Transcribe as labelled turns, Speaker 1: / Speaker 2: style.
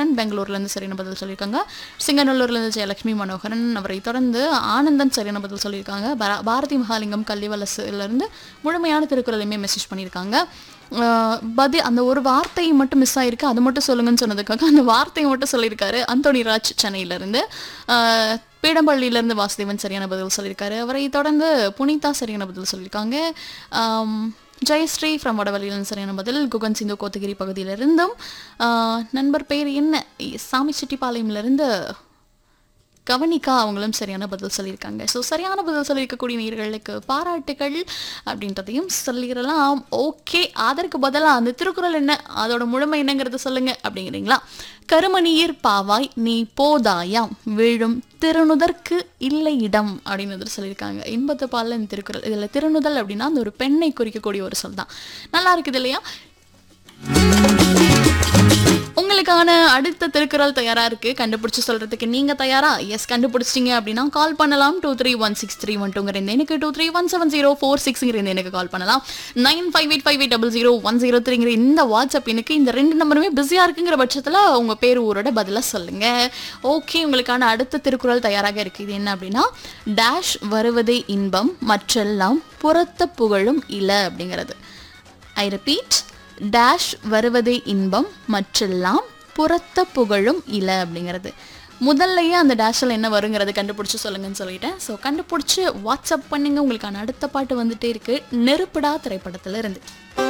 Speaker 1: மனோகரன் பெங்களூர்லேருந்து சரியான பதில் சொல்லியிருக்காங்க சிங்கநல்லூர்லேருந்து ஜெயலட்சுமி மனோகரன் அவரை தொடர்ந்து ஆனந்தன் சரியான பதில் சொல்லியிருக்காங்க பா- பாரதி மகாலிங்கம் கல்விவலசுலேருந்து முழுமையான திருக்குறளையுமே மெசேஜ் பண்ணியிருக்காங்க ஆஹ் பதி அந்த ஒரு வார்த்தை மட்டும் மிஸ் ஆயிருக்கு அது மட்டும் சொல்லுங்கன்னு சொன்னதுக்காக அந்த வார்த்தையை மட்டும் சொல்லியிருக்காரு அந்தோனி ராஜ் சென்னையிலேருந்து பீடம்பள்ளியிலேருந்து வாசுதேவன் சரியான பதில் சொல்லியிருக்காரு அவரை தொடர்ந்து புனிதா சரியான பதில் சொல்லியிருக்காங்க ஆம், ஜெயஸ்ரீ ஃப்ரம் வடவழியிலிருந்து சரியான பதில் குகன் சிந்து கோத்தகிரி பகுதியிலிருந்தும் ஆஹ் நண்பர் பேர் என்ன சாமி செட்டிப்பாளையம்லேருந்து கவனிக்கா அவங்களும் சரியான பதில் சொல்லியிருக்காங்க ஸோ சரியான பதில் சொல்லியிருக்கக்கூடிய நேர்களுக்கு பாராட்டுகள் அப்படின்றதையும் சொல்லிடலாம் ஓகே அதற்கு பதிலாக அந்த திருக்குறள் என்ன அதோட முழுமை என்னங்கிறத சொல்லுங்க அப்படிங்கிறீங்களா கருமணியர் பாவாய் நீ போதாயாம் விழும் திருநுதற்கு இல்லை இடம் அப்படின்னு வந்து சொல்லியிருக்காங்க இன்பத்து பாலில் இந்த திருக்குறள் இதில் திருநுதல் அப்படின்னா அந்த ஒரு பெண்ணை குறிக்கக்கூடிய ஒரு சொல் தான் நல்லா இருக்குது இல்லையா உங்களுக்கான அடுத்த திருக்குறள் தயாரா இருக்கு கண்டுபிடிச்சு சொல்றதுக்கு நீங்க தயாரா எஸ் கண்டுபிடிச்சிட்டீங்க அப்படின்னா கால் பண்ணலாம் two three one six three one டூங்கிற இந்த எனக்கு two three one seven zero four சிக்ஸ்ங்கிற இந்த எனக்கு கால் பண்ணலாம் nine five eight five eight double zero one zero த்ரீங்கிற இந்த வாட்ஸ்அப் எனக்கு இந்த ரெண்டு நம்பருமே பிஸியாக இருக்குங்கிற பட்சத்தில் உங்க பேர் ஊரோட பதிலாக சொல்லுங்க ஓகே உங்களுக்கான அடுத்த திருக்குறள் தயாராக இருக்கு இது என்ன அப்படின்னா டேஷ் வருவதே இன்பம் மற்றெல்லாம் புறத்த புகழும் இல அப்படிங்கிறது ஐ ரிப்பீட் டேஷ் வருவதே இன்பம் மற்றெல்லாம் புறத்த புகழும் இல அப்படிங்கிறது முதல்லயே அந்த டேஷில் என்ன வருங்கிறது கண்டுபிடிச்சு சொல்லுங்கன்னு சொல்லிட்டேன் ஸோ கண்டுபிடிச்சு வாட்ஸ்அப் பண்ணுங்க உங்களுக்கான அடுத்த பாட்டு வந்துட்டே இருக்கு நெருப்புடா திரைப்படத்துல இருந்து